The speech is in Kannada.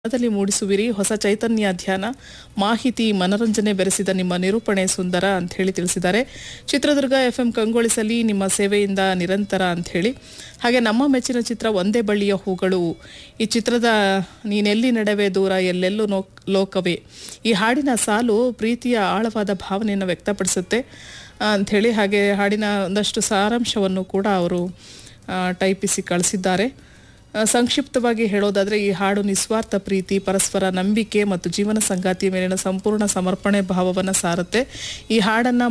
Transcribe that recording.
ಮನದಲ್ಲಿ ಮೂಡಿಸುವಿರಿ ಹೊಸ ಚೈತನ್ಯ ಧ್ಯಾನ ಮಾಹಿತಿ ಮನರಂಜನೆ ಬೆರೆಸಿದ ನಿಮ್ಮ ನಿರೂಪಣೆ ಸುಂದರ ಅಂತ ಹೇಳಿ ತಿಳಿಸಿದ್ದಾರೆ ಚಿತ್ರದುರ್ಗ ಎಫ್ ಎಂ ಕಂಗೊಳಿಸಲಿ ನಿಮ್ಮ ಸೇವೆಯಿಂದ ನಿರಂತರ ಅಂತ ಹೇಳಿ ಹಾಗೆ ನಮ್ಮ ಮೆಚ್ಚಿನ ಚಿತ್ರ ಒಂದೇ ಬಳ್ಳಿಯ ಹೂಗಳು ಈ ಚಿತ್ರದ ನೀನೆಲ್ಲಿ ನಡೆವೆ ದೂರ ಎಲ್ಲೆಲ್ಲೂ ನೋ ಲೋಕವೇ ಈ ಹಾಡಿನ ಸಾಲು ಪ್ರೀತಿಯ ಆಳವಾದ ಭಾವನೆಯನ್ನು ವ್ಯಕ್ತಪಡಿಸುತ್ತೆ ಅಂಥೇಳಿ ಹಾಗೆ ಹಾಡಿನ ಒಂದಷ್ಟು ಸಾರಾಂಶವನ್ನು ಕೂಡ ಅವರು ಆ, ಟೈಪಿಸಿ ಕಳಿಸಿದ್ದಾರೆ ಆ, ಸಂಕ್ಷಿಪ್ತವಾಗಿ ಹೇಳೋದಾದ್ರೆ ಈ ಹಾಡು ನಿಸ್ವಾರ್ಥ ಪ್ರೀತಿ ಪರಸ್ಪರ ನಂಬಿಕೆ ಮತ್ತು ಜೀವನ ಸಂಗಾತಿಯ ಮೇಲಿನ ಸಂಪೂರ್ಣ ಸಮರ್ಪಣೆ ಭಾವವನ್ನು ಸಾರುತ್ತೆ ಈ ಹಾಡನ್ನ